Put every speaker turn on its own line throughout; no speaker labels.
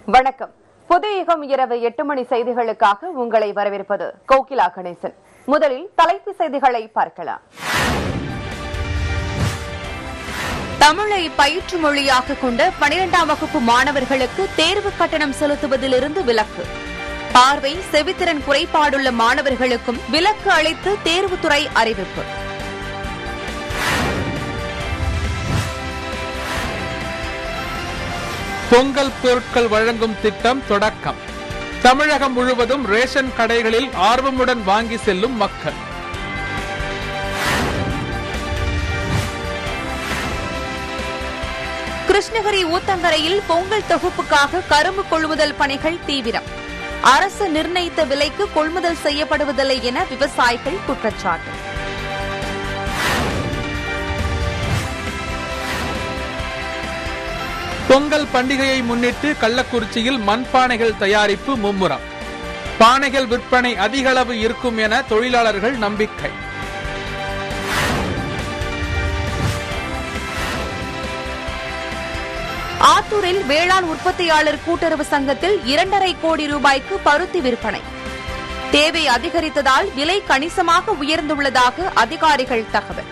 வணக்கம் புதிய யுகம் இரவு எட்டு மணி செய்திகளுக்காக உங்களை வரவேற்பது கோகிலா கணேசன் முதலில் தலைப்பு செய்திகளை பார்க்கலாம் தமிழை பயிற்று மொழியாக கொண்ட பனிரெண்டாம் வகுப்பு மாணவர்களுக்கு தேர்வு கட்டணம் செலுத்துவதிலிருந்து விலக்கு பார்வை செவித்திறன் குறைபாடுள்ள மாணவர்களுக்கும் விலக்கு அளித்து தேர்வுத்துறை அறிவிப்பு
பொங்கல் பொருட்கள் வழங்கும் திட்டம் தொடக்கம் தமிழகம் முழுவதும் ரேஷன் கடைகளில் ஆர்வமுடன் வாங்கி செல்லும் மக்கள்
கிருஷ்ணகிரி ஊத்தங்கரையில் பொங்கல் தொகுப்புக்காக கரும்பு கொள்முதல் பணிகள் தீவிரம் அரசு நிர்ணயித்த விலைக்கு கொள்முதல் செய்யப்படுவதில்லை என விவசாயிகள் குற்றச்சாட்டு
பொங்கல் பண்டிகையை முன்னிட்டு கள்ளக்குறிச்சியில் மண்பானைகள் தயாரிப்பு மும்முரம் பானைகள் விற்பனை அதிக அளவு இருக்கும் என தொழிலாளர்கள் நம்பிக்கை
ஆத்தூரில் வேளாண் உற்பத்தியாளர் கூட்டுறவு சங்கத்தில் இரண்டரை கோடி ரூபாய்க்கு பருத்தி விற்பனை தேவை அதிகரித்ததால் விலை கணிசமாக உயர்ந்துள்ளதாக அதிகாரிகள் தகவல்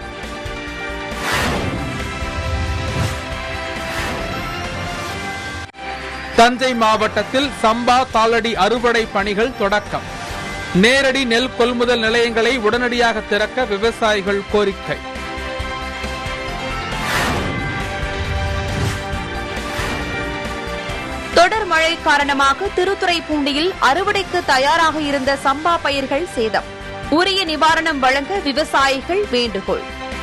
தஞ்சை மாவட்டத்தில் சம்பா தாளடி அறுவடை பணிகள் தொடக்கம் நேரடி நெல் கொள்முதல் நிலையங்களை உடனடியாக திறக்க விவசாயிகள் கோரிக்கை
தொடர் மழை காரணமாக திருத்துறைப்பூண்டியில் அறுவடைக்கு தயாராக இருந்த சம்பா பயிர்கள் சேதம் உரிய நிவாரணம் வழங்க விவசாயிகள் வேண்டுகோள்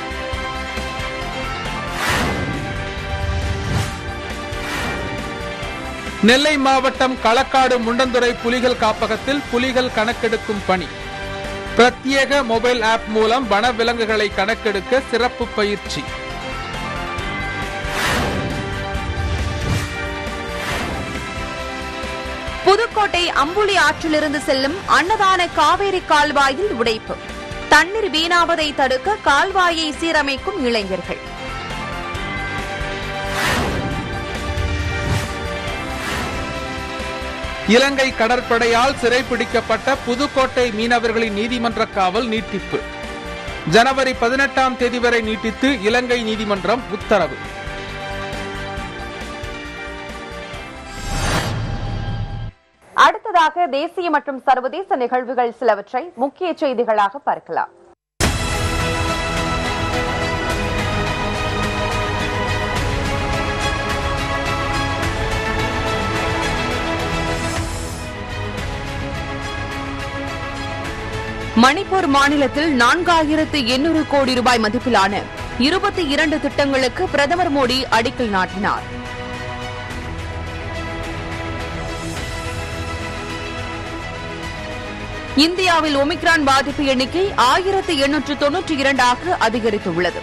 நெல்லை மாவட்டம் களக்காடு முண்டந்துறை புலிகள் காப்பகத்தில் புலிகள் கணக்கெடுக்கும் பணி பிரத்யேக மொபைல் ஆப் மூலம் வன விலங்குகளை கணக்கெடுக்க சிறப்பு பயிற்சி
புதுக்கோட்டை அம்புலி ஆற்றிலிருந்து செல்லும் அன்னதான காவேரி கால்வாயில் உடைப்பு தண்ணீர் வீணாவதை தடுக்க கால்வாயை சீரமைக்கும் இளைஞர்கள்
இலங்கை கடற்படையால் சிறைப்பிடிக்கப்பட்ட புதுக்கோட்டை மீனவர்களின் நீதிமன்ற காவல் நீட்டிப்பு ஜனவரி பதினெட்டாம் தேதி வரை நீட்டித்து இலங்கை நீதிமன்றம் உத்தரவு
அடுத்ததாக தேசிய மற்றும் சர்வதேச நிகழ்வுகள் சிலவற்றை முக்கிய செய்திகளாக பார்க்கலாம் மணிப்பூர் மாநிலத்தில் நான்காயிரத்து எண்ணூறு கோடி ரூபாய் மதிப்பிலான இருபத்தி இரண்டு திட்டங்களுக்கு பிரதமர் மோடி அடிக்கல் நாட்டினார் இந்தியாவில் ஒமிக்ரான் பாதிப்பு எண்ணிக்கை ஆயிரத்து எண்ணூற்று தொன்னூற்றி இரண்டாக அதிகரித்துள்ளது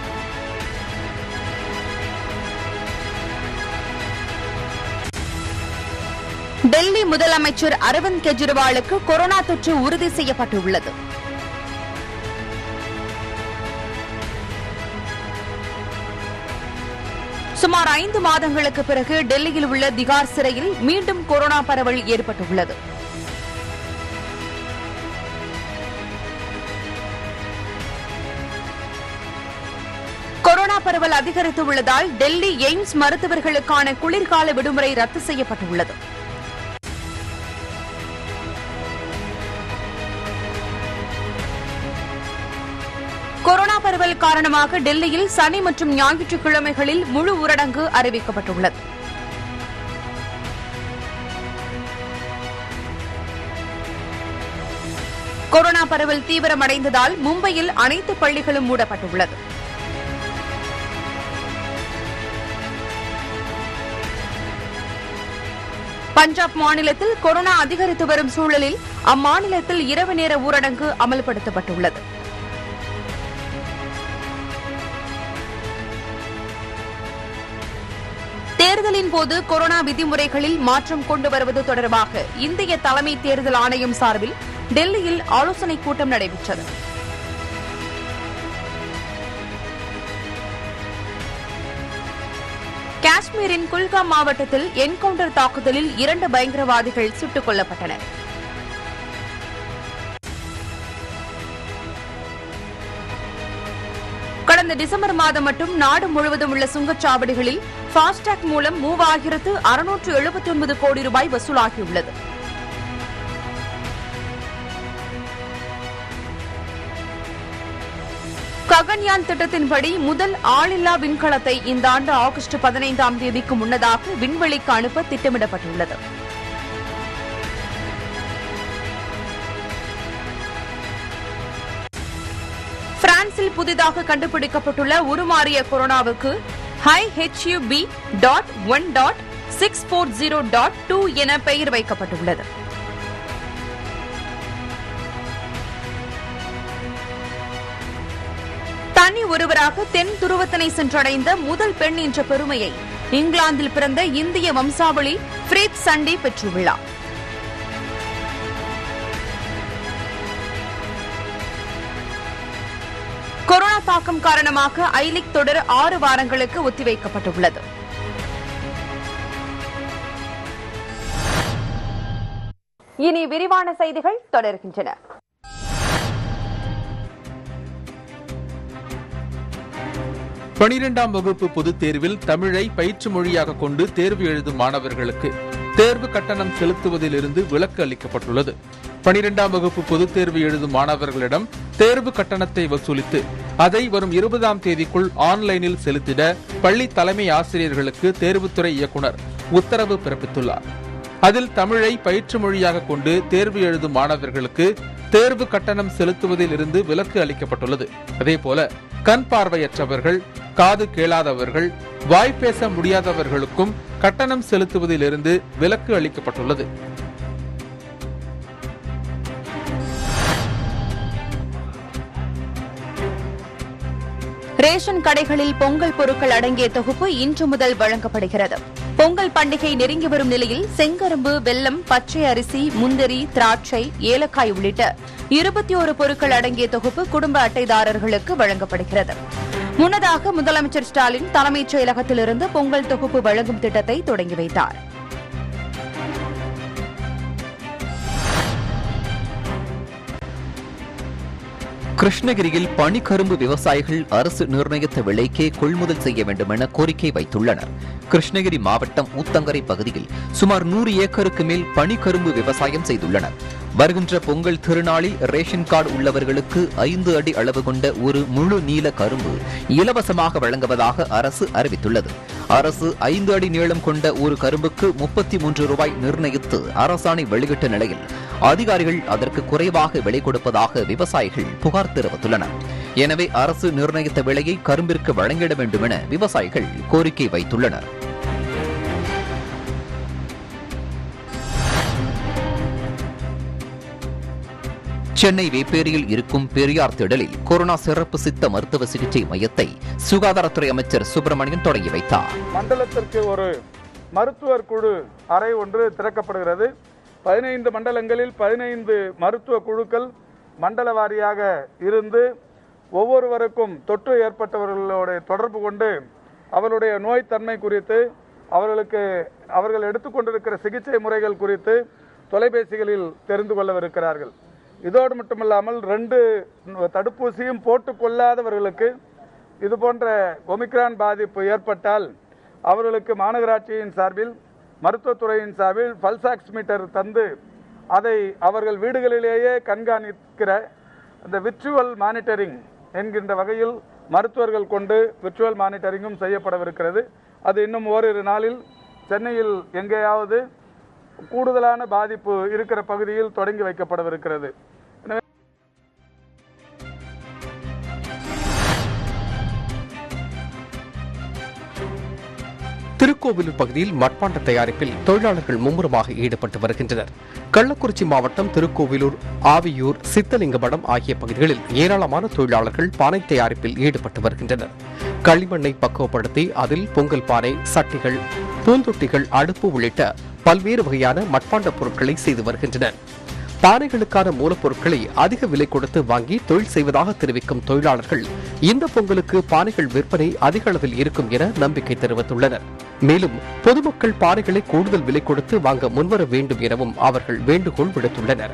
டெல்லி முதலமைச்சர் அரவிந்த் கெஜ்ரிவாலுக்கு கொரோனா தொற்று உறுதி செய்யப்பட்டுள்ளது சுமார் ஐந்து மாதங்களுக்கு பிறகு டெல்லியில் உள்ள திகார் சிறையில் மீண்டும் கொரோனா பரவல் ஏற்பட்டுள்ளது கொரோனா பரவல் அதிகரித்துள்ளதால் டெல்லி எய்ம்ஸ் மருத்துவர்களுக்கான குளிர்கால விடுமுறை ரத்து செய்யப்பட்டுள்ளது கொரோனா பரவல் காரணமாக டெல்லியில் சனி மற்றும் ஞாயிற்றுக்கிழமைகளில் முழு ஊரடங்கு அறிவிக்கப்பட்டுள்ளது கொரோனா பரவல் தீவிரமடைந்ததால் மும்பையில் அனைத்து பள்ளிகளும் மூடப்பட்டுள்ளது பஞ்சாப் மாநிலத்தில் கொரோனா அதிகரித்து வரும் சூழலில் அம்மாநிலத்தில் இரவு நேர ஊரடங்கு அமல்படுத்தப்பட்டுள்ளது தேர்தலின் போது கொரோனா விதிமுறைகளில் மாற்றம் கொண்டு வருவது தொடர்பாக இந்திய தலைமை தேர்தல் ஆணையம் சார்பில் டெல்லியில் ஆலோசனைக் கூட்டம் நடைபெற்றது காஷ்மீரின் குல்காம் மாவட்டத்தில் என்கவுண்டர் தாக்குதலில் இரண்டு பயங்கரவாதிகள் சுட்டுக் கொல்லப்பட்டனர் கடந்த டிசம்பர் மாதம் மட்டும் நாடு முழுவதும் உள்ள சுங்கச்சாவடிகளில் ஃபாஸ்டாக் மூலம் மூவாயிரத்து அறுநூற்று எழுபத்தி ஒன்பது கோடி ரூபாய் வசூலாகியுள்ளது ககன்யான் திட்டத்தின்படி முதல் ஆளில்லா விண்கலத்தை இந்த ஆண்டு ஆகஸ்ட் பதினைந்தாம் தேதிக்கு முன்னதாக விண்வெளிக்கு அனுப்ப திட்டமிடப்பட்டுள்ளது பிரான்சில் புதிதாக கண்டுபிடிக்கப்பட்டுள்ள உருமாறிய கொரோனாவுக்கு ஹை H U B dot one dot six four zero dot two என பெயர் வைக்கப்பட்டுள்ளது தனி ஒருவராக தென் துருவத்தினை சென்றடைந்த முதல் பெண் என்ற பெருமையை இங்கிலாந்தில் பிறந்த இந்திய வம்சாவளி பிரீத் சண்டே பெற்றுள்ளார் கொரோனா தாக்கம் காரணமாக ஐ லீக் தொடர் ஆறு வாரங்களுக்கு ஒத்திவைக்கப்பட்டுள்ளது இனி விரிவான செய்திகள் தொடர்கின்றன
பனிரெண்டாம் வகுப்பு பொதுத் தேர்வில் தமிழை பயிற்று மொழியாக கொண்டு தேர்வு எழுதும் மாணவர்களுக்கு தேர்வு கட்டணம் செலுத்துவதிலிருந்து விலக்கு அளிக்கப்பட்டுள்ளது பனிரெண்டாம் வகுப்பு பொதுத் தேர்வு எழுதும் மாணவர்களிடம் தேர்வு கட்டணத்தை வசூலித்து அதை வரும் இருபதாம் தேதிக்குள் ஆன்லைனில் செலுத்திட பள்ளி தலைமை ஆசிரியர்களுக்கு தேர்வுத்துறை இயக்குனர் உத்தரவு பிறப்பித்துள்ளார் அதில் தமிழை பயிற்று மொழியாக கொண்டு தேர்வு எழுதும் மாணவர்களுக்கு தேர்வு கட்டணம் செலுத்துவதில் இருந்து விலக்கு அளிக்கப்பட்டுள்ளது அதேபோல கண் பார்வையற்றவர்கள் காது கேளாதவர்கள் வாய் பேச முடியாதவர்களுக்கும் கட்டணம் செலுத்துவதிலிருந்து விலக்கு அளிக்கப்பட்டுள்ளது
ரேஷன் கடைகளில் பொங்கல் பொருட்கள் அடங்கிய தொகுப்பு இன்று முதல் வழங்கப்படுகிறது பொங்கல் பண்டிகை நெருங்கி வரும் நிலையில் செங்கரும்பு வெல்லம் பச்சை அரிசி முந்திரி திராட்சை ஏலக்காய் உள்ளிட்ட இருபத்தி ஒரு பொருட்கள் அடங்கிய தொகுப்பு குடும்ப அட்டைதாரர்களுக்கு வழங்கப்படுகிறது முன்னதாக முதலமைச்சர் ஸ்டாலின் தலைமைச் செயலகத்திலிருந்து பொங்கல் தொகுப்பு வழங்கும் திட்டத்தை தொடங்கி வைத்தார்
கிருஷ்ணகிரியில் பனிக்கரும்பு விவசாயிகள் அரசு நிர்ணயித்த விலைக்கே கொள்முதல் செய்ய வேண்டும் என கோரிக்கை வைத்துள்ளனர் கிருஷ்ணகிரி மாவட்டம் ஊத்தங்கரை பகுதியில் சுமார் நூறு ஏக்கருக்கு மேல் பனிக்கரும்பு விவசாயம் செய்துள்ளனர் வருகின்ற பொங்கல் திருநாளில் ரேஷன் கார்டு உள்ளவர்களுக்கு ஐந்து அடி அளவு கொண்ட ஒரு முழு நீல கரும்பு இலவசமாக வழங்குவதாக அரசு அறிவித்துள்ளது அரசு ஐந்து அடி நீளம் கொண்ட ஒரு கரும்புக்கு முப்பத்தி மூன்று ரூபாய் நிர்ணயித்து அரசாணை வெளியிட்ட நிலையில் அதிகாரிகள் அதற்கு குறைவாக விலை கொடுப்பதாக விவசாயிகள் புகார் தெரிவித்துள்ளனர் எனவே அரசு நிர்ணயித்த விலையை கரும்பிற்கு வழங்கிட வேண்டும் என விவசாயிகள் கோரிக்கை வைத்துள்ளனர் சென்னை வேப்பேரியில் இருக்கும் பெரியார் திடலில் கொரோனா சிறப்பு சித்த மருத்துவ சிகிச்சை மையத்தை சுகாதாரத்துறை அமைச்சர் சுப்பிரமணியன் தொடங்கி வைத்தார்
மண்டலத்திற்கு ஒரு மருத்துவர் குழு அறை ஒன்று திறக்கப்படுகிறது பதினைந்து மண்டலங்களில் பதினைந்து மருத்துவ குழுக்கள் மண்டல வாரியாக இருந்து ஒவ்வொருவருக்கும் தொற்று ஏற்பட்டவர்களோட தொடர்பு கொண்டு அவருடைய நோய் தன்மை குறித்து அவர்களுக்கு அவர்கள் எடுத்துக்கொண்டிருக்கிற சிகிச்சை முறைகள் குறித்து தொலைபேசிகளில் தெரிந்து கொள்ளவிருக்கிறார்கள் இதோடு மட்டுமல்லாமல் ரெண்டு தடுப்பூசியும் போட்டுக் கொள்ளாதவர்களுக்கு இது போன்ற ஒமிக்ரான் பாதிப்பு ஏற்பட்டால் அவர்களுக்கு மாநகராட்சியின் சார்பில் மருத்துவத்துறையின் சார்பில் பல்சாக்ஸ் மீட்டர் தந்து அதை அவர்கள் வீடுகளிலேயே கண்காணிக்கிற அந்த விர்ச்சுவல் மானிட்டரிங் என்கின்ற வகையில் மருத்துவர்கள் கொண்டு விர்ச்சுவல் மானிட்டரிங்கும் செய்யப்படவிருக்கிறது அது இன்னும் ஓரிரு நாளில் சென்னையில் எங்கேயாவது கூடுதலான பாதிப்பு இருக்கிற பகுதியில் தொடங்கி வைக்கப்படவிருக்கிறது எனவே
திருக்கோவிலூர் பகுதியில் மட்பாண்ட தயாரிப்பில் தொழிலாளர்கள் மும்முரமாக ஈடுபட்டு வருகின்றனர் கள்ளக்குறிச்சி மாவட்டம் திருக்கோவிலூர் ஆவியூர் சித்தலிங்கமடம் ஆகிய பகுதிகளில் ஏராளமான தொழிலாளர்கள் பானை தயாரிப்பில் ஈடுபட்டு வருகின்றனர் களிமண்ணை பக்குவப்படுத்தி அதில் பொங்கல் பானை சட்டிகள் பூந்தொட்டிகள் அடுப்பு உள்ளிட்ட பல்வேறு வகையான மட்பாண்ட பொருட்களை செய்து வருகின்றனர் பானைகளுக்கான மூலப்பொருட்களை அதிக விலை கொடுத்து வாங்கி தொழில் செய்வதாக தெரிவிக்கும் தொழிலாளர்கள் இந்த பொங்கலுக்கு பானைகள் விற்பனை அதிக அளவில் இருக்கும் என நம்பிக்கை தெரிவித்துள்ளனர் மேலும் பொதுமக்கள் பானைகளை கூடுதல் விலை கொடுத்து வாங்க முன்வர வேண்டும் எனவும் அவர்கள் வேண்டுகோள் விடுத்துள்ளனர்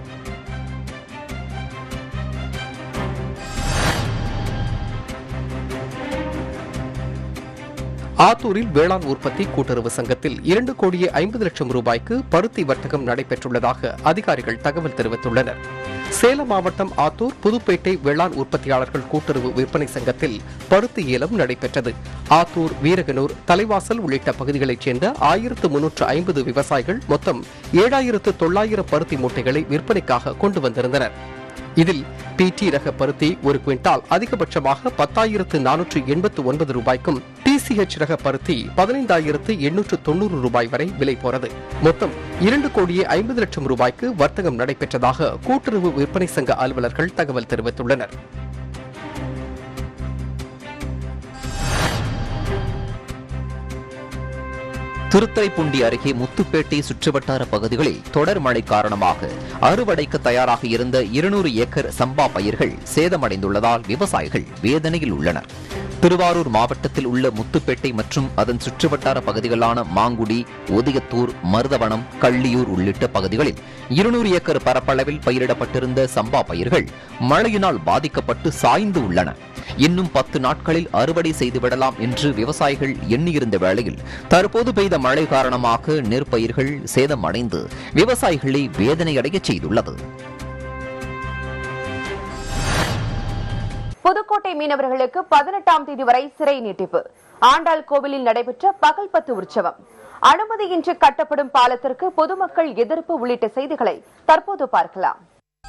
ஆத்தூரில் வேளாண் உற்பத்தி கூட்டுறவு சங்கத்தில் இரண்டு கோடியே ஐம்பது லட்சம் ரூபாய்க்கு பருத்தி வர்த்தகம் நடைபெற்றுள்ளதாக அதிகாரிகள் தகவல் தெரிவித்துள்ளனர் சேலம் மாவட்டம் ஆத்தூர் புதுப்பேட்டை வேளாண் உற்பத்தியாளர்கள் கூட்டுறவு விற்பனை சங்கத்தில் பருத்தி ஏலம் நடைபெற்றது ஆத்தூர் வீரகனூர் தலைவாசல் உள்ளிட்ட பகுதிகளைச் சேர்ந்த ஆயிரத்து முன்னூற்று ஐம்பது விவசாயிகள் மொத்தம் ஏழாயிரத்து தொள்ளாயிரம் பருத்தி மூட்டைகளை விற்பனைக்காக கொண்டு வந்திருந்தனர் இதில் பிடி ரக பருத்தி ஒரு குவிண்டால் அதிகபட்சமாக பத்தாயிரத்து நானூற்று எண்பத்து ஒன்பது ரூபாய்க்கும் டிசிஹெச் ரக பருத்தி பதினைந்தாயிரத்து எண்ணூற்று தொண்ணூறு ரூபாய் வரை விலை போறது மொத்தம் இரண்டு கோடியே ஐம்பது லட்சம் ரூபாய்க்கு வர்த்தகம் நடைபெற்றதாக கூட்டுறவு விற்பனை சங்க அலுவலர்கள் தகவல் தெரிவித்துள்ளனர்
திருத்துறைப்பூண்டி அருகே முத்துப்பேட்டை சுற்றுவட்டார பகுதிகளில் தொடர் மழை காரணமாக அறுவடைக்கு தயாராக இருந்த இருநூறு ஏக்கர் சம்பா பயிர்கள் சேதமடைந்துள்ளதால் விவசாயிகள் வேதனையில் உள்ளனர் திருவாரூர் மாவட்டத்தில் உள்ள முத்துப்பேட்டை மற்றும் அதன் சுற்றுவட்டார பகுதிகளான மாங்குடி ஒதியத்தூர் மருதவனம் கள்ளியூர் உள்ளிட்ட பகுதிகளில் இருநூறு ஏக்கர் பரப்பளவில் பயிரிடப்பட்டிருந்த சம்பா பயிர்கள் மழையினால் பாதிக்கப்பட்டு சாய்ந்து உள்ளன இன்னும் பத்து நாட்களில் அறுவடை செய்துவிடலாம் என்று விவசாயிகள் எண்ணியிருந்த வேளையில் தற்போது பெய்த மழை காரணமாக நெற்பயிர்கள் சேதமடைந்து விவசாயிகளை வேதனையடையச் செய்துள்ளது
புதுக்கோட்டை மீனவர்களுக்கு பதினெட்டாம் தேதி வரை சிறை நீட்டிப்பு ஆண்டாள் கோவிலில் நடைபெற்ற பகல் பத்து உற்சவம் அனுமதியின்றி கட்டப்படும் பாலத்திற்கு பொதுமக்கள் எதிர்ப்பு உள்ளிட்ட செய்திகளை தற்போது பார்க்கலாம்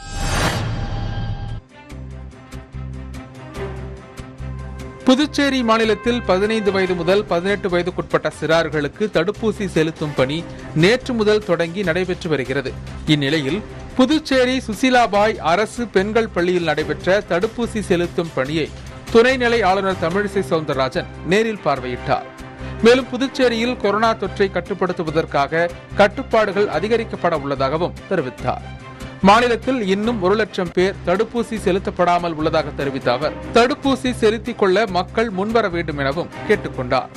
புதுச்சேரி மாநிலத்தில் பதினைந்து வயது முதல் பதினெட்டு வயதுக்குட்பட்ட சிறார்களுக்கு தடுப்பூசி செலுத்தும் பணி நேற்று முதல் தொடங்கி நடைபெற்று வருகிறது இந்நிலையில் புதுச்சேரி சுசீலாபாய் அரசு பெண்கள் பள்ளியில் நடைபெற்ற தடுப்பூசி செலுத்தும் பணியை துணைநிலை ஆளுநர் தமிழிசை சவுந்தரராஜன் நேரில் பார்வையிட்டார் மேலும் புதுச்சேரியில் கொரோனா தொற்றை கட்டுப்படுத்துவதற்காக கட்டுப்பாடுகள் அதிகரிக்கப்பட உள்ளதாகவும் தெரிவித்தார் மாநிலத்தில் இன்னும் ஒரு லட்சம் பேர் தடுப்பூசி செலுத்தப்படாமல் உள்ளதாக தெரிவித்த அவர் தடுப்பூசி செலுத்திக் கொள்ள மக்கள் முன்வர வேண்டும் எனவும் கேட்டுக்கொண்டார்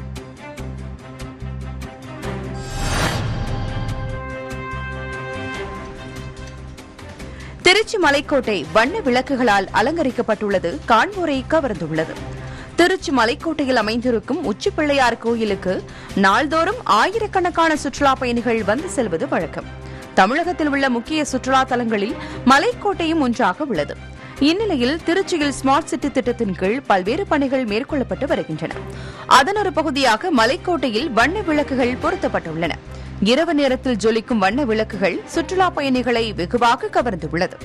திருச்சி மலைக்கோட்டை வண்ண விளக்குகளால் அலங்கரிக்கப்பட்டுள்ளது காண்போரை கவர்ந்துள்ளது திருச்சி மலைக்கோட்டையில் அமைந்திருக்கும் உச்சிப்பிள்ளையார் கோயிலுக்கு நாள்தோறும் ஆயிரக்கணக்கான சுற்றுலா பயணிகள் வந்து செல்வது வழக்கம் தமிழகத்தில் உள்ள முக்கிய சுற்றுலா தலங்களில் மலைக்கோட்டையும் ஒன்றாக உள்ளது இந்நிலையில் திருச்சியில் ஸ்மார்ட் சிட்டி திட்டத்தின் கீழ் பல்வேறு பணிகள் மேற்கொள்ளப்பட்டு வருகின்றன அதன் ஒரு பகுதியாக மலைக்கோட்டையில் வண்ண விளக்குகள் பொருத்தப்பட்டுள்ளன இரவு நேரத்தில் ஜொலிக்கும் வண்ண விளக்குகள் சுற்றுலா பயணிகளை வெகுவாக கவர்ந்துள்ளது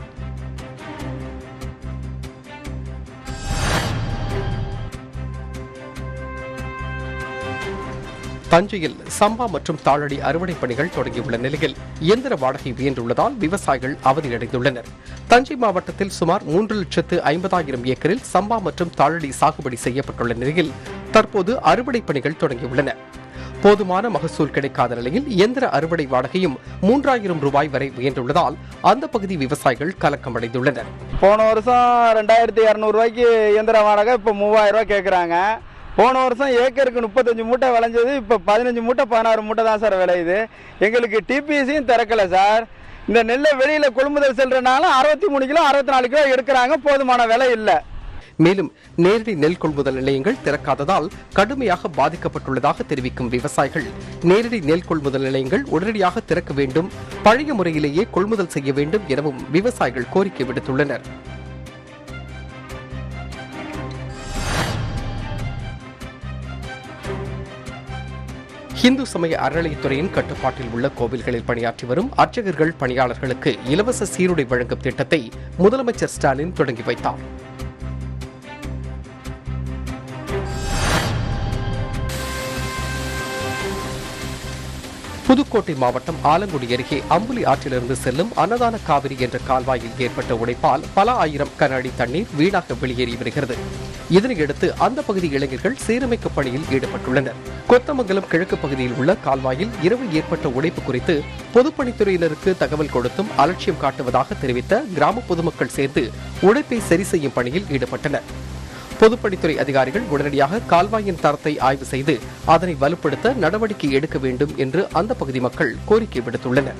தஞ்சையில் சம்பா மற்றும் தாளடி அறுவடை பணிகள் தொடங்கியுள்ள நிலையில் இயந்திர வாடகை உயர்ந்துள்ளதால் விவசாயிகள் அவதியடைந்துள்ளனர் தஞ்சை மாவட்டத்தில் சுமார் மூன்று லட்சத்து ஐம்பதாயிரம் ஏக்கரில் சம்பா மற்றும் தாளடி சாகுபடி செய்யப்பட்டுள்ள நிலையில் தற்போது அறுவடை பணிகள் தொடங்கியுள்ளன போதுமான மகசூல் கிடைக்காத நிலையில் இயந்திர அறுவடை வாடகையும் மூன்றாயிரம் ரூபாய் வரை உயர்ந்துள்ளதால் அந்த பகுதி விவசாயிகள் கலக்கமடைந்துள்ளனர்
போன வருஷம் ரெண்டாயிரத்தி இரநூறுவாய்க்கு இயந்திர வாடகை இப்போ மூவாயிரம் ரூபாய் கேட்குறாங்க போன வருஷம் ஏக்கருக்கு முப்பத்தஞ்சு மூட்டை விளைஞ்சது இப்போ பதினஞ்சு மூட்டை பதினாறு மூட்டை தான் சார் விளையுது எங்களுக்கு டிபிஎஸையும் திறக்கல சார் இந்த நெல்லை வெளியில் கொள்முதல் செல்றனால அறுபத்தி மூணு கிலோ அறுபத்தி நாலு கிலோ எடுக்கிறாங்க போதுமான விலை இல்லை
மேலும் நேரடி நெல் கொள்முதல் நிலையங்கள் திறக்காததால் கடுமையாக பாதிக்கப்பட்டுள்ளதாக தெரிவிக்கும் விவசாயிகள் நேரடி நெல் கொள்முதல் நிலையங்கள் உடனடியாக திறக்க வேண்டும் பழைய முறையிலேயே கொள்முதல் செய்ய வேண்டும் எனவும் விவசாயிகள் கோரிக்கை விடுத்துள்ளனர் இந்து சமய அறநிலையத்துறையின் கட்டுப்பாட்டில் உள்ள கோவில்களில் பணியாற்றி வரும் அர்ச்சகர்கள் பணியாளர்களுக்கு இலவச சீருடை வழங்கும் திட்டத்தை முதலமைச்சர் ஸ்டாலின் தொடங்கி வைத்தார் புதுக்கோட்டை மாவட்டம் ஆலங்குடி அருகே அம்புலி ஆற்றிலிருந்து செல்லும் அன்னதான காவிரி என்ற கால்வாயில் ஏற்பட்ட உடைப்பால் பல ஆயிரம் கன அடி தண்ணீர் வீணாக வெளியேறி வருகிறது இதனையடுத்து அந்த பகுதி இளைஞர்கள் சீரமைப்பு பணியில் ஈடுபட்டுள்ளனர் கொத்தமங்கலம் கிழக்கு பகுதியில் உள்ள கால்வாயில் இரவு ஏற்பட்ட உடைப்பு குறித்து பொதுப்பணித்துறையினருக்கு தகவல் கொடுத்தும் அலட்சியம் காட்டுவதாக தெரிவித்த கிராம பொதுமக்கள் சேர்ந்து உடைப்பை சரி செய்யும் பணியில் ஈடுபட்டனர் பொதுப்பணித்துறை அதிகாரிகள் உடனடியாக கால்வாயின் தரத்தை ஆய்வு செய்து அதனை வலுப்படுத்த நடவடிக்கை எடுக்க வேண்டும் என்று அந்த பகுதி மக்கள் கோரிக்கை விடுத்துள்ளனர்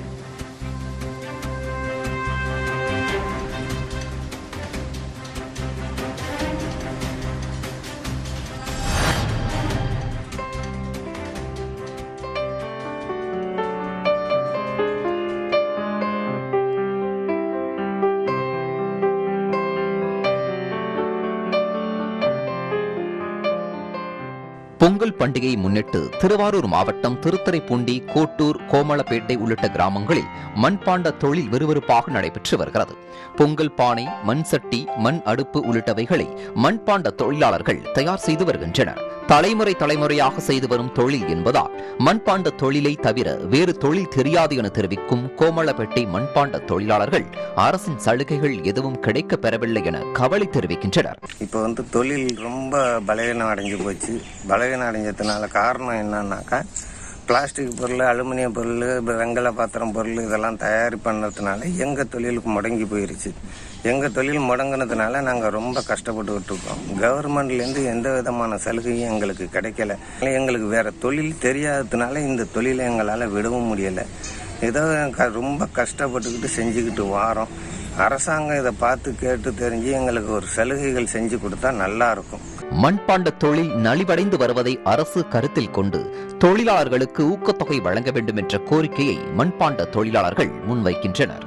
பொங்கல் பண்டிகையை முன்னிட்டு திருவாரூர் மாவட்டம் திருத்துறைப்பூண்டி கோட்டூர் கோமளப்பேட்டை உள்ளிட்ட கிராமங்களில் மண்பாண்ட தொழில் விறுவிறுப்பாக நடைபெற்று வருகிறது பொங்கல் பானை மண் சட்டி மண் அடுப்பு உள்ளிட்டவைகளை மண்பாண்ட தொழிலாளர்கள் தயார் செய்து வருகின்றனர் தலைமுறை தலைமுறையாக செய்து வரும் தொழில் என்பதால் மண்பாண்ட தொழிலை தவிர வேறு தொழில் தெரியாது என தெரிவிக்கும் கோமளப்பேட்டை மண்பாண்ட தொழிலாளர்கள் அரசின் சலுகைகள் எதுவும் கிடைக்கப் பெறவில்லை என கவலை தெரிவிக்கின்றனர்
இப்போ வந்து தொழில் ரொம்ப பலவீனம் அடைஞ்சு போச்சு பலவீனம் அடைஞ்சதுனால காரணம் என்னன்னாக்கா பிளாஸ்டிக் பொருள் அலுமினிய பொருள் இப்ப வெங்கல பாத்திரம் பொருள் இதெல்லாம் தயாரி பண்ணதுனால எங்கள் தொழிலுக்கு முடங்கி போயிருச்சு எங்கள் தொழில் முடங்கினதுனால நாங்கள் ரொம்ப கஷ்டப்பட்டுக்கிட்டு இருக்கோம் கவர்மெண்ட்லேருந்து எந்த விதமான சலுகையும் எங்களுக்கு கிடைக்கல எங்களுக்கு வேற தொழில் தெரியாததுனால இந்த தொழிலை எங்களால் விடவும் முடியலை ஏதோ க- ரொம்ப கஷ்டப்பட்டுக்கிட்டு செஞ்சுக்கிட்டு வாரோம் அரசாங்கம் இதை பார்த்து கேட்டு தெரிஞ்சு எங்களுக்கு ஒரு சலுகைகள் செஞ்சு கொடுத்தா நல்லா இருக்கும்
மண்பாண்ட தொழில் நலிவடைந்து வருவதை அரசு கருத்தில் கொண்டு தொழிலாளர்களுக்கு ஊக்கத்தொகை வழங்க வேண்டும் என்ற கோரிக்கையை மண்பாண்ட தொழிலாளர்கள் முன்வைக்கின்றனர்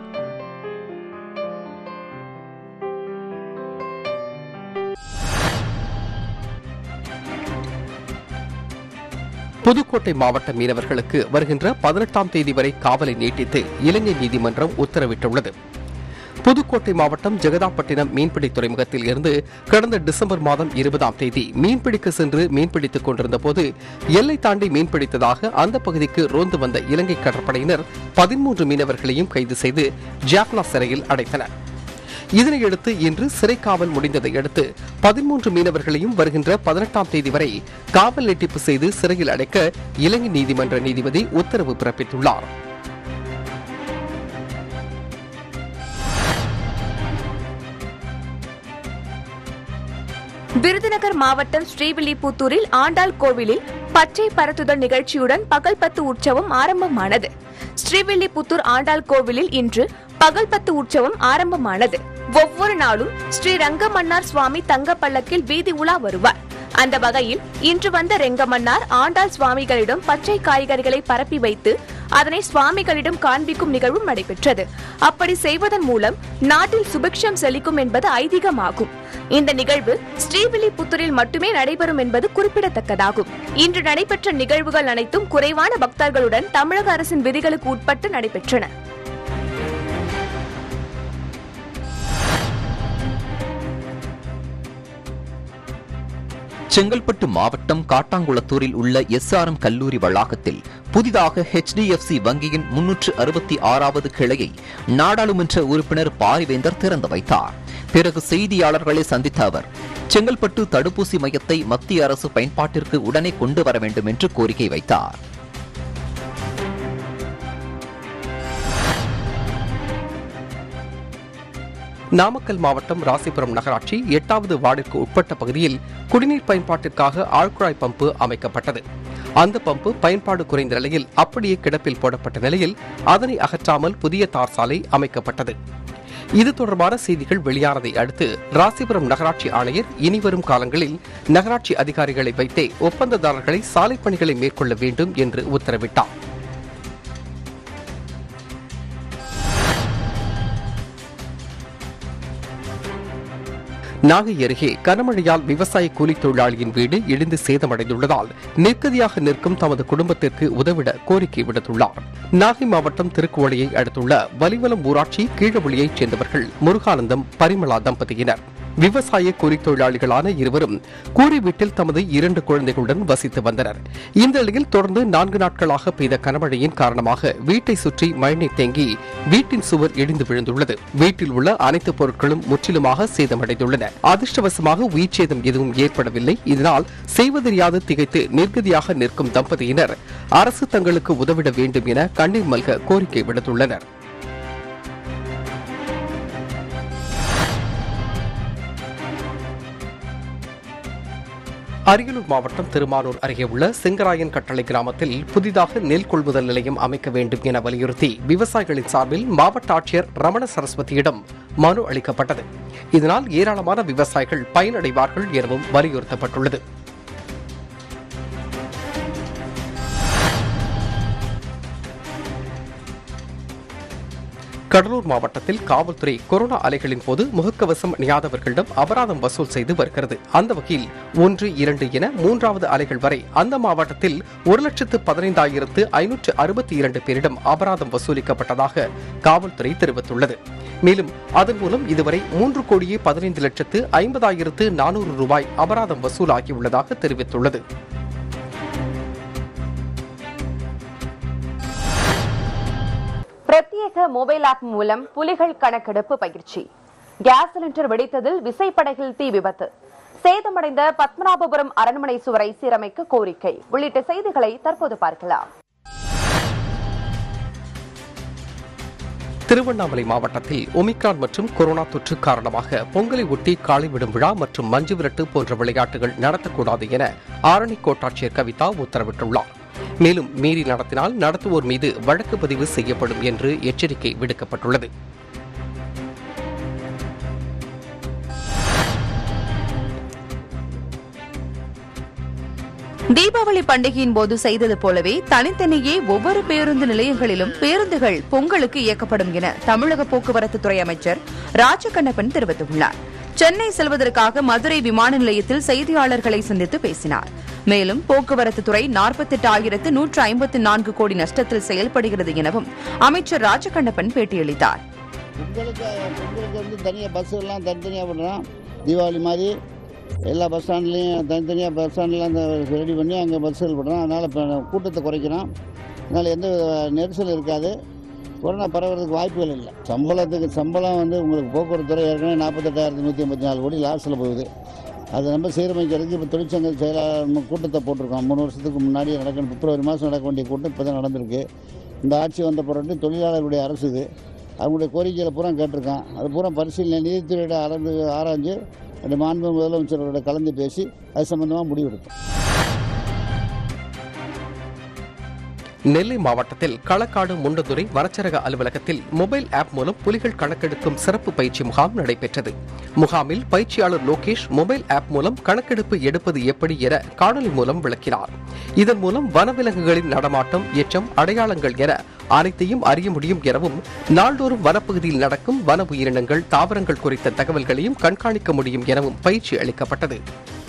புதுக்கோட்டை மாவட்ட மீனவர்களுக்கு வருகின்ற பதினெட்டாம் தேதி வரை காவலை நீட்டித்து இலங்கை நீதிமன்றம் உத்தரவிட்டுள்ளது புதுக்கோட்டை மாவட்டம் ஜெகதாப்பட்டினம் மீன்பிடி துறைமுகத்தில் இருந்து கடந்த டிசம்பர் மாதம் இருபதாம் தேதி மீன்பிடிக்க சென்று மீன்பிடித்துக் கொண்டிருந்த போது எல்லை தாண்டி மீன்பிடித்ததாக அந்த பகுதிக்கு ரோந்து வந்த இலங்கை கடற்படையினர் பதிமூன்று மீனவர்களையும் கைது செய்து ஜாப்னா சிறையில் அடைத்தனர் இதனையடுத்து இன்று சிறை காவல் முடிந்ததை அடுத்து பதிமூன்று மீனவர்களையும் வருகின்ற பதினெட்டாம் தேதி வரை காவல் நீட்டிப்பு செய்து சிறையில் அடைக்க இலங்கை நீதிமன்ற நீதிபதி உத்தரவு பிறப்பித்துள்ளார்
விருதுநகர் மாவட்டம் ஸ்ரீவில்லிபுத்தூரில் ஆண்டாள் கோவிலில் பச்சை பரத்துதல் நிகழ்ச்சியுடன் பகல் பத்து உற்சவம் ஆரம்பமானது ஸ்ரீவில்லிபுத்தூர் ஆண்டாள் கோவிலில் இன்று பகல் பத்து உற்சவம் ஆரம்பமானது ஒவ்வொரு நாளும் ஸ்ரீ ரங்கமன்னார் சுவாமி தங்க பல்லக்கில் வீதி உலா வருவார் அந்த வகையில் இன்று வந்த ரெங்கமன்னார் ஆண்டாள் சுவாமிகளிடம் பச்சை காய்கறிகளை பரப்பி வைத்து அதனை சுவாமிகளிடம் காண்பிக்கும் நிகழ்வும் நடைபெற்றது அப்படி செய்வதன் மூலம் நாட்டில் சுபிக்ஷம் செழிக்கும் என்பது ஐதீகமாகும் இந்த நிகழ்வு ஸ்ரீவில்லிபுத்தூரில் மட்டுமே நடைபெறும் என்பது குறிப்பிடத்தக்கதாகும் இன்று நடைபெற்ற நிகழ்வுகள் அனைத்தும் குறைவான பக்தர்களுடன் தமிழக அரசின் விதிகளுக்கு உட்பட்டு நடைபெற்றன
செங்கல்பட்டு மாவட்டம் காட்டாங்குளத்தூரில் உள்ள எஸ்ஆர்எம் கல்லூரி வளாகத்தில் புதிதாக ஹெச்டிஎஃப்சி வங்கியின் முன்னூற்று அறுபத்தி ஆறாவது கிளையை நாடாளுமன்ற உறுப்பினர் பாரிவேந்தர் திறந்து வைத்தார் பிறகு செய்தியாளர்களை சந்தித்த அவர் செங்கல்பட்டு தடுப்பூசி மையத்தை மத்திய அரசு பயன்பாட்டிற்கு உடனே கொண்டு வர வேண்டும் என்று கோரிக்கை வைத்தார்
நாமக்கல் மாவட்டம் ராசிபுரம் நகராட்சி எட்டாவது வார்டிற்கு உட்பட்ட பகுதியில் குடிநீர் பயன்பாட்டிற்காக ஆழ்குழாய் பம்பு அமைக்கப்பட்டது அந்த பம்பு பயன்பாடு குறைந்த நிலையில் அப்படியே கிடப்பில் போடப்பட்ட நிலையில் அதனை அகற்றாமல் புதிய தார் சாலை அமைக்கப்பட்டது இது தொடர்பான செய்திகள் வெளியானதை அடுத்து ராசிபுரம் நகராட்சி ஆணையர் இனிவரும் காலங்களில் நகராட்சி அதிகாரிகளை வைத்தே ஒப்பந்ததாரர்களை சாலை பணிகளை மேற்கொள்ள வேண்டும் என்று உத்தரவிட்டார் நாகை அருகே கனமழையால் விவசாய கூலித் தொழிலாளியின் வீடு இடிந்து சேதமடைந்துள்ளதால் நிற்கதியாக நிற்கும் தமது குடும்பத்திற்கு உதவிட கோரிக்கை விடுத்துள்ளார் நாகை மாவட்டம் திருக்குவளையை அடுத்துள்ள வலிவலம் ஊராட்சி கீழவொளியைச் சேர்ந்தவர்கள் முருகானந்தம் பரிமளா தம்பதியினர் விவசாய கூலி தொழிலாளிகளான இருவரும் கூலி வீட்டில் தமது இரண்டு குழந்தைகளுடன் வசித்து வந்தனர் இந்த நிலையில் தொடர்ந்து நான்கு நாட்களாக பெய்த கனமழையின் காரணமாக வீட்டை சுற்றி மழைநீர் தேங்கி வீட்டின் சுவர் இடிந்து விழுந்துள்ளது வீட்டில் உள்ள அனைத்து பொருட்களும் முற்றிலுமாக சேதமடைந்துள்ளன அதிர்ஷ்டவசமாக உயிர் சேதம் எதுவும் ஏற்படவில்லை இதனால் செய்வதறியாது திகைத்து நிர்கதியாக நிற்கும் தம்பதியினர் அரசு தங்களுக்கு உதவிட வேண்டும் என கண்ணீர் மல்க கோரிக்கை விடுத்துள்ளனர் அரியலூர் மாவட்டம் திருமானூர் அருகே உள்ள செங்கராயன் கட்டளை கிராமத்தில் புதிதாக நெல் கொள்முதல் நிலையம் அமைக்க வேண்டும் என வலியுறுத்தி விவசாயிகளின் சார்பில் மாவட்ட ஆட்சியர் ரமண சரஸ்வதியிடம் மனு அளிக்கப்பட்டது இதனால் ஏராளமான விவசாயிகள் பயனடைவார்கள் எனவும் வலியுறுத்தப்பட்டுள்ளது கடலூர் மாவட்டத்தில் காவல்துறை கொரோனா அலைகளின் போது முகக்கவசம் அணியாதவர்களிடம் அபராதம் வசூல் செய்து வருகிறது அந்த வகையில் ஒன்று இரண்டு என மூன்றாவது அலைகள் வரை அந்த மாவட்டத்தில் ஒரு லட்சத்து பதினைந்தாயிரத்து ஐநூற்று அறுபத்தி இரண்டு பேரிடம் அபராதம் வசூலிக்கப்பட்டதாக காவல்துறை தெரிவித்துள்ளது மேலும் அதன் மூலம் இதுவரை மூன்று கோடியே பதினைந்து லட்சத்து ஐம்பதாயிரத்து நானூறு ரூபாய் அபராதம் வசூலாகியுள்ளதாக தெரிவித்துள்ளது
பிரத்யேக மொபைல் ஆப் மூலம் புலிகள் கணக்கெடுப்பு பயிற்சி கேஸ் சிலிண்டர் வெடித்ததில் விசைப்படகில் தீ விபத்து சேதமடைந்த பத்மநாபபுரம் அரண்மனை சுவரை சீரமைக்க கோரிக்கை உள்ளிட்ட செய்திகளை தற்போது பார்க்கலாம்
திருவண்ணாமலை மாவட்டத்தில் ஒமிக்ரான் மற்றும் கொரோனா தொற்று காரணமாக பொங்கலை ஒட்டி காலை விடும் விழா மற்றும் மஞ்சு விரட்டு போன்ற விளையாட்டுகள் நடத்தக்கூடாது என ஆரணி கோட்டாட்சியர் கவிதா உத்தரவிட்டுள்ளார் மேலும் மீறி நடத்தினால் நடத்துவோர் மீது வழக்கு பதிவு செய்யப்படும் என்று எச்சரிக்கை விடுக்கப்பட்டுள்ளது
தீபாவளி பண்டிகையின் போது செய்தது போலவே தனித்தனியே ஒவ்வொரு பேருந்து நிலையங்களிலும் பேருந்துகள் பொங்கலுக்கு இயக்கப்படும் என தமிழக போக்குவரத்து துறை அமைச்சர் ராஜகண்ணப்பன் தெரிவித்துள்ளார் சென்னை செல்வதற்காக மதுரை விமான நிலையத்தில் செய்தியாளர்களை சந்தித்து பேசினார் மேலும் போக்குவரத்து துறை நாற்பத்தெட்டு ஆயிரத்து நூற்று ஐம்பத்து நான்கு கோடி நஷ்டத்தில் செயல்படுகிறது எனவும் அமைச்சர் ராஜகண்ணப்பன் பேட்டியளித்தார்
பொங்கலுக்கு பொங்கலுக்கு வந்து தனியாக பஸ் எல்லாம் தனித்தனியாக பண்ணுறோம் தீபாவளி மாதிரி எல்லா பஸ் ஸ்டாண்ட்லேயும் தனித்தனியாக பஸ் ஸ்டாண்ட்லாம் அந்த ரெடி பண்ணி அங்கே பஸ்ஸுகள் விடுறோம் அதனால் இப்போ கூட்டத்தை குறைக்கிறோம் அதனால் எந்த வித நெரிசல் இருக்காது கொரோனா பரவுறதுக்கு வாய்ப்புகள் இல்லை சம்பளத்துக்கு சம்பளம் வந்து உங்களுக்கு போக்குவரத்து துறை ஏற்கனவே நாற்பத்தெட்டாயிரத்தி நூற்றி ஐம்பத்தி நாலு கோடி லாஸில் போகுது அதை நம்ம சீரமைக்கிறதுக்கு இப்போ தொழிற்சங்க செயலாளர் நம்ம கூட்டத்தை போட்டிருக்கோம் மூணு வருஷத்துக்கு முன்னாடி நடக்கணும் பிப்ரவரி மாதம் நடக்க வேண்டிய கூட்டம் இப்போ தான் நடந்திருக்கு இந்த ஆட்சி வந்த பிறகு தொழிலாளர்களுடைய அரசு இது அவங்களுடைய கோரிக்கைகளை பூரா கேட்டிருக்கான் அது பூரா பரிசீலனை நீதித்துறையிட ஆராய்ந்து ஆராய்ஞ்சு அந்த மாண்பு முதலமைச்சரோட கலந்து பேசி அது சம்பந்தமாக முடிவெடுப்போம்
நெல்லை மாவட்டத்தில் களக்காடு முண்டதுறை வனச்சரக அலுவலகத்தில் மொபைல் ஆப் மூலம் புலிகள் கணக்கெடுக்கும் சிறப்பு பயிற்சி முகாம் நடைபெற்றது முகாமில் பயிற்சியாளர் லோகேஷ் மொபைல் ஆப் மூலம் கணக்கெடுப்பு எடுப்பது எப்படி என காணொலி மூலம் விளக்கினார் இதன் மூலம் வனவிலங்குகளின் நடமாட்டம் எச்சம் அடையாளங்கள் என அனைத்தையும் அறிய முடியும் எனவும் நாள்தோறும் வனப்பகுதியில் நடக்கும் வன உயிரினங்கள் தாவரங்கள் குறித்த தகவல்களையும் கண்காணிக்க முடியும் எனவும் பயிற்சி அளிக்கப்பட்டது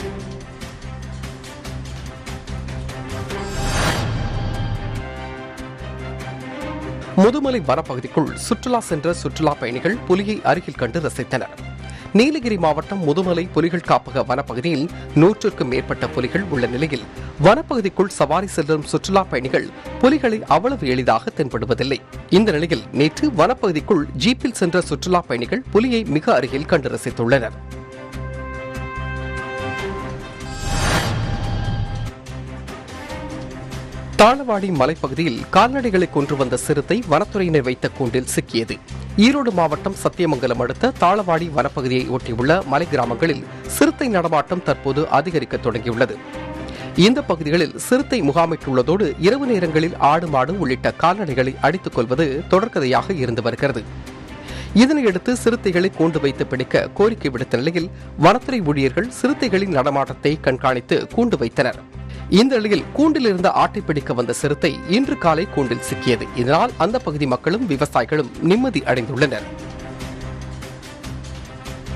முதுமலை வனப்பகுதிக்குள் சுற்றுலா சென்ற சுற்றுலா பயணிகள் புலியை அருகில் கண்டு ரசித்தனர் நீலகிரி மாவட்டம் முதுமலை புலிகள் காப்பக வனப்பகுதியில் நூற்றுக்கும் மேற்பட்ட புலிகள் உள்ள நிலையில் வனப்பகுதிக்குள் சவாரி செல்லும் சுற்றுலா பயணிகள் புலிகளை அவ்வளவு எளிதாக தென்படுவதில்லை இந்த நிலையில் நேற்று வனப்பகுதிக்குள் ஜீப்பில் சென்ற சுற்றுலா பயணிகள் புலியை மிக அருகில் கண்டு ரசித்துள்ளனர் தாளவாடி மலைப்பகுதியில் கால்நடைகளை கொன்று வந்த சிறுத்தை வனத்துறையினர் வைத்த கூண்டில் சிக்கியது ஈரோடு மாவட்டம் சத்தியமங்கலம் அடுத்த தாளவாடி வனப்பகுதியை ஒட்டியுள்ள மலை கிராமங்களில் சிறுத்தை நடமாட்டம் தற்போது அதிகரிக்க தொடங்கியுள்ளது இந்த பகுதிகளில் சிறுத்தை முகாமிட்டுள்ளதோடு இரவு நேரங்களில் ஆடு மாடு உள்ளிட்ட கால்நடைகளை அடித்துக் கொள்வது தொடர்கதையாக இருந்து வருகிறது இதனையடுத்து சிறுத்தைகளை கூண்டு வைத்து பிடிக்க கோரிக்கை விடுத்த நிலையில் வனத்துறை ஊழியர்கள் சிறுத்தைகளின் நடமாட்டத்தை கண்காணித்து கூண்டு வைத்தனர் இந்த நிலையில் கூண்டில் இருந்த ஆட்டை பிடிக்க வந்த சிறுத்தை இன்று காலை கூண்டில் சிக்கியது இதனால் அந்த பகுதி மக்களும் விவசாயிகளும் நிம்மதி அடைந்துள்ளனர்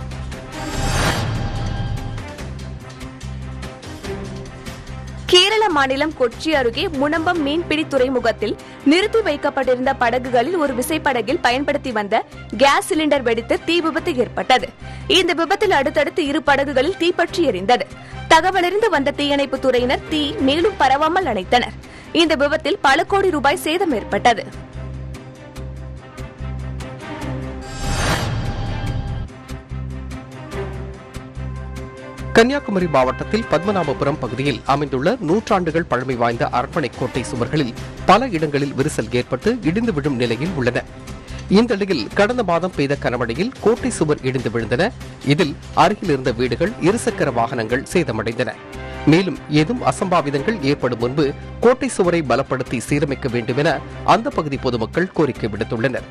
கேரள
மாநிலம் கொச்சி அருகே முனம்பம் மீன்பிடி துறைமுகத்தில் நிறுத்தி வைக்கப்பட்டிருந்த படகுகளில் ஒரு விசைப்படகில் பயன்படுத்தி வந்த கேஸ் சிலிண்டர் வெடித்து தீ விபத்து ஏற்பட்டது இந்த விபத்தில் அடுத்தடுத்து இரு படகுகளில் தீப்பற்றி எரிந்தது தகவலறிந்து வந்த தீயணைப்பு துறையினர் தீ மேலும் பரவாமல் அணைத்தனர் இந்த விபத்தில் பல கோடி ரூபாய் சேதம் ஏற்பட்டது
கன்னியாகுமரி மாவட்டத்தில் பத்மநாபபுரம் பகுதியில் அமைந்துள்ள நூற்றாண்டுகள் பழமை வாய்ந்த அரண்மனை கோட்டை சுவர்களில் பல இடங்களில் விரிசல் ஏற்பட்டு இடிந்து விழும் நிலையில் உள்ளன இந்த நிலையில் கடந்த மாதம் பெய்த கனமழையில் கோட்டை சுவர் இடிந்து விழுந்தன இதில் அருகில் இருந்த வீடுகள் இருசக்கர வாகனங்கள் சேதமடைந்தன மேலும் ஏதும் அசம்பாவிதங்கள் ஏற்படும் முன்பு கோட்டை சுவரை பலப்படுத்தி சீரமைக்க வேண்டும் என அந்த பகுதி பொதுமக்கள் கோரிக்கை விடுத்துள்ளனர்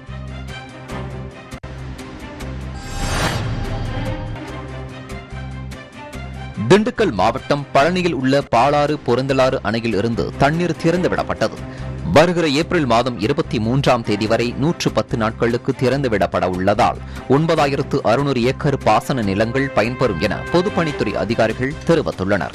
திண்டுக்கல் மாவட்டம் பழனியில் உள்ள பாலாறு பொருந்தலாறு அணையில் இருந்து தண்ணீர் திறந்து விடப்பட்டது வருகிற ஏப்ரல் மாதம் இருபத்தி மூன்றாம் தேதி வரை நூற்று பத்து நாட்களுக்கு திறந்து விடப்பட உள்ளதால் ஒன்பதாயிரத்து அறுநூறு ஏக்கர் பாசன நிலங்கள் பயன்பெறும் என பொதுப்பணித்துறை அதிகாரிகள் தெரிவித்துள்ளனர்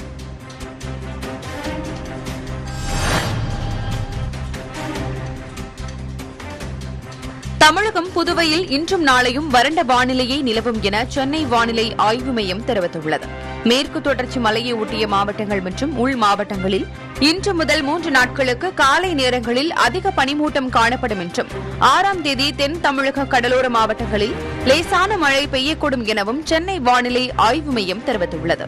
தமிழகம் புதுவையில் இன்றும் நாளையும் வறண்ட வானிலையே நிலவும் என சென்னை வானிலை ஆய்வு மையம் தெரிவித்துள்ளது மேற்கு தொடர்ச்சி மலையை ஒட்டிய மாவட்டங்கள் மற்றும் உள் மாவட்டங்களில் இன்று முதல் மூன்று நாட்களுக்கு காலை நேரங்களில் அதிக பனிமூட்டம் காணப்படும் என்றும் ஆறாம் தேதி தென் தமிழக கடலோர மாவட்டங்களில் லேசான மழை பெய்யக்கூடும் எனவும் சென்னை வானிலை ஆய்வு மையம் தெரிவித்துள்ளது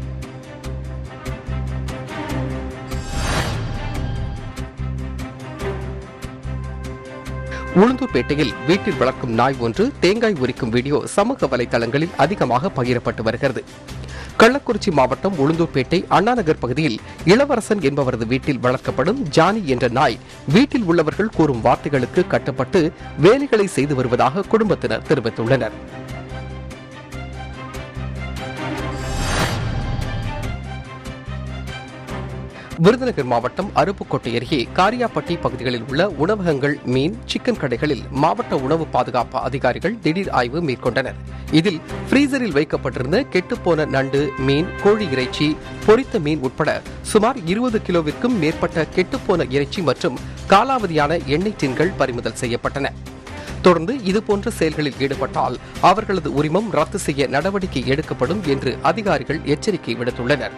உளுந்தூர்பேட்டையில் வீட்டில் வளர்க்கும் நாய் ஒன்று தேங்காய் உரிக்கும் வீடியோ சமூக வலைதளங்களில் அதிகமாக பகிரப்பட்டு வருகிறது கள்ளக்குறிச்சி மாவட்டம் உளுந்தூர்பேட்டை அண்ணாநகர் பகுதியில் இளவரசன் என்பவரது வீட்டில் வளர்க்கப்படும் ஜானி என்ற நாய் வீட்டில் உள்ளவர்கள் கூறும் வார்த்தைகளுக்கு கட்டுப்பட்டு வேலைகளை செய்து வருவதாக குடும்பத்தினர் தெரிவித்துள்ளனர் விருதுநகர் மாவட்டம் அருப்புக்கோட்டை அருகே காரியாப்பட்டி பகுதிகளில் உள்ள உணவகங்கள் மீன் சிக்கன் கடைகளில் மாவட்ட உணவு பாதுகாப்பு அதிகாரிகள் திடீர் ஆய்வு மேற்கொண்டனர் இதில் ஃப்ரீசரில் வைக்கப்பட்டிருந்த கெட்டுப்போன நண்டு மீன் கோழி இறைச்சி பொரித்த மீன் உட்பட சுமார் இருபது கிலோவிற்கும் மேற்பட்ட கெட்டுப்போன இறைச்சி மற்றும் காலாவதியான எண்ணெய் டின்கள் பறிமுதல் செய்யப்பட்டன தொடர்ந்து இதுபோன்ற செயல்களில் ஈடுபட்டால் அவர்களது உரிமம் ரத்து செய்ய நடவடிக்கை எடுக்கப்படும் என்று அதிகாரிகள் எச்சரிக்கை விடுத்துள்ளனர்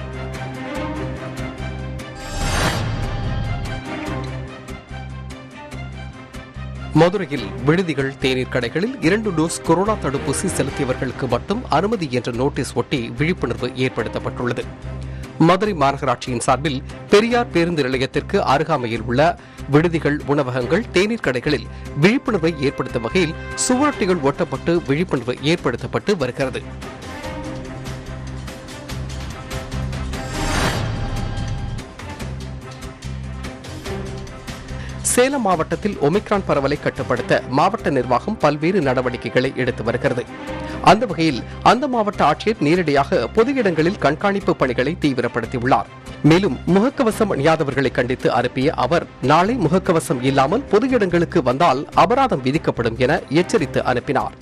மதுரையில் விடுதிகள் தேநீர் கடைகளில் இரண்டு டோஸ் கொரோனா தடுப்பூசி செலுத்தியவர்களுக்கு மட்டும் அனுமதி என்ற நோட்டீஸ் ஒட்டி விழிப்புணர்வு ஏற்படுத்தப்பட்டுள்ளது மதுரை மாநகராட்சியின் சார்பில் பெரியார் பேருந்து நிலையத்திற்கு அருகாமையில் உள்ள விடுதிகள் உணவகங்கள் தேநீர் கடைகளில் விழிப்புணர்வை ஏற்படுத்தும் வகையில் சுவரொட்டிகள் ஒட்டப்பட்டு விழிப்புணர்வு ஏற்படுத்தப்பட்டு வருகிறது சேலம் மாவட்டத்தில் ஒமிக்ரான் பரவலை கட்டுப்படுத்த மாவட்ட நிர்வாகம் பல்வேறு நடவடிக்கைகளை எடுத்து வருகிறது அந்த வகையில் அந்த மாவட்ட ஆட்சியர் நேரடியாக பொது இடங்களில் கண்காணிப்பு பணிகளை தீவிரப்படுத்தியுள்ளார் மேலும் முகக்கவசம் அணியாதவர்களை கண்டித்து அனுப்பிய அவர் நாளை முகக்கவசம் இல்லாமல் பொது இடங்களுக்கு வந்தால் அபராதம் விதிக்கப்படும் என எச்சரித்து அனுப்பினார்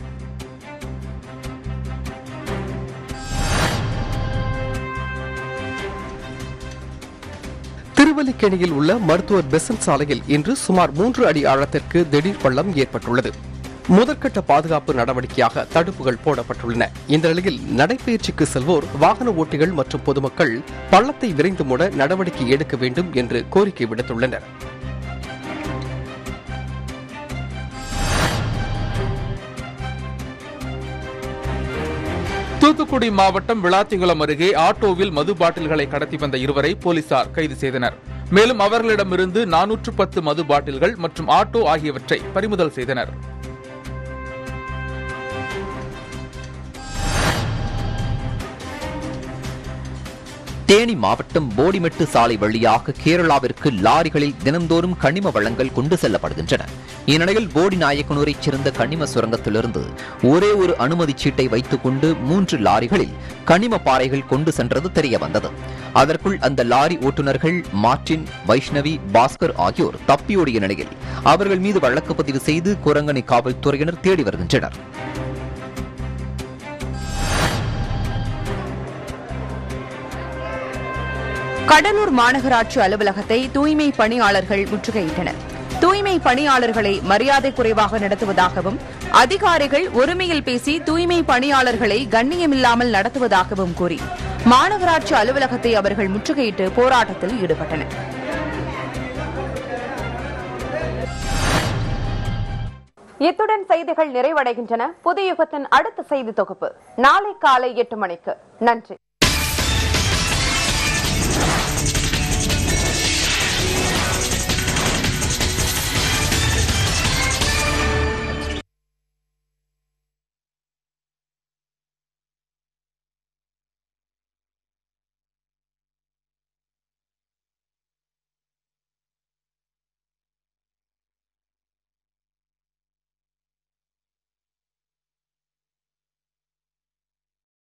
திருவல்லிக்கேணியில் உள்ள மருத்துவர் பெசன்ட் சாலையில் இன்று சுமார் மூன்று அடி ஆழத்திற்கு திடீர் பள்ளம் ஏற்பட்டுள்ளது முதற்கட்ட பாதுகாப்பு நடவடிக்கையாக தடுப்புகள் போடப்பட்டுள்ளன இந்த நிலையில் நடைபயிற்சிக்கு செல்வோர் வாகன ஓட்டிகள் மற்றும் பொதுமக்கள் பள்ளத்தை விரைந்து மூட நடவடிக்கை எடுக்க வேண்டும் என்று கோரிக்கை விடுத்துள்ளனர்
தூத்துக்குடி மாவட்டம் விளாத்திகுளம் அருகே ஆட்டோவில் மது பாட்டில்களை கடத்தி வந்த இருவரை போலீசார் கைது செய்தனர் மேலும் அவர்களிடமிருந்து நானூற்று பத்து மது பாட்டில்கள் மற்றும் ஆட்டோ ஆகியவற்றை பறிமுதல் செய்தனர்
தேனி மாவட்டம் போடிமெட்டு சாலை வழியாக கேரளாவிற்கு லாரிகளில் தினந்தோறும் கனிம வளங்கள் கொண்டு செல்லப்படுகின்றன இந்நிலையில் போடி நாயக்கனூரைச் சேர்ந்த கனிம சுரங்கத்திலிருந்து ஒரே ஒரு அனுமதி சீட்டை வைத்துக் கொண்டு மூன்று லாரிகளில் கனிம பாறைகள் கொண்டு சென்றது தெரிய வந்தது அதற்குள் அந்த லாரி ஓட்டுநர்கள் மார்டின் வைஷ்ணவி பாஸ்கர் ஆகியோர் தப்பியோடிய நிலையில் அவர்கள் மீது வழக்கு பதிவு செய்து குரங்கணி காவல்துறையினர் தேடி வருகின்றனர்
கடலூர் மாநகராட்சி அலுவலகத்தை தூய்மை பணியாளர்கள் முற்றுகையிட்டனர் தூய்மை பணியாளர்களை மரியாதை குறைவாக நடத்துவதாகவும் அதிகாரிகள் ஒருமையில் பேசி தூய்மை பணியாளர்களை கண்ணியமில்லாமல் நடத்துவதாகவும் கூறி மாநகராட்சி அலுவலகத்தை அவர்கள் முற்றுகையிட்டு போராட்டத்தில் ஈடுபட்டனர் இத்துடன் செய்திகள் நிறைவடைகின்றன புதிய யுகத்தின் அடுத்த செய்தி தொகுப்பு நாளை காலை எட்டு மணிக்கு நன்றி